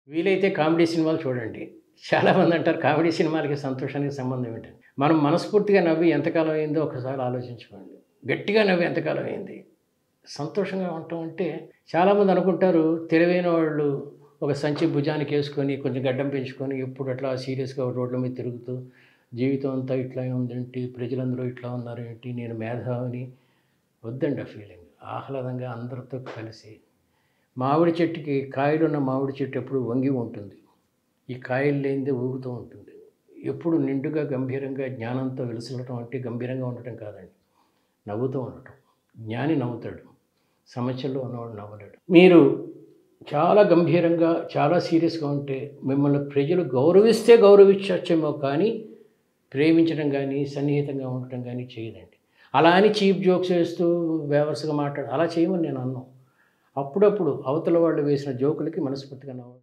వీలైతే కామెడీ సినిమాలు చూడండి చాలామంది అంటారు కామెడీ సినిమాలకి సంతోషానికి సంబంధం ఏంటని మనం మనస్ఫూర్తిగా నవ్వి ఎంతకాలం అయిందో ఒకసారి ఆలోచించుకోండి గట్టిగా నవ్వి ఎంతకాలం అయింది సంతోషంగా ఉండటం అంటే చాలామంది అనుకుంటారు తెలివైన వాళ్ళు ఒక సంచి భుజానికి వేసుకొని కొంచెం గడ్డం పెంచుకొని ఎప్పుడు అట్లా సీరియస్గా రోడ్ల మీద తిరుగుతూ జీవితం అంతా ఇట్లా ఉందేంటి ప్రజలందరూ ఇట్లా ఉన్నారు ఏంటి నేను మేధావిని వద్దండి ఆ ఫీలింగ్ ఆహ్లాదంగా అందరితో కలిసి మామిడి చెట్టుకి కాయలున్న మామిడి చెట్టు ఎప్పుడు వంగి ఉంటుంది ఈ కాయలు లేనిదే ఊగుతూ ఉంటుంది ఎప్పుడు నిండుగా గంభీరంగా జ్ఞానంతో వెలుసలటం అంటే గంభీరంగా ఉండటం కాదండి నవ్వుతూ ఉండటం జ్ఞాని నవ్వుతాడు సమస్యల్లో ఉన్నవాడు నవ్వలేడు మీరు చాలా గంభీరంగా చాలా సీరియస్గా ఉంటే మిమ్మల్ని ప్రజలు గౌరవిస్తే గౌరవించవచ్చేమో కానీ ప్రేమించడం కానీ సన్నిహితంగా ఉండటం కానీ చేయదండి అలా అని చీప్ జోక్స్ వేస్తూ వేవర్స్గా మాట్లాడు అలా చేయమని నేను అన్నాను అప్పుడప్పుడు అవతల వాళ్ళు వేసిన జోకులకి మనస్ఫూర్తిగా నవ్వు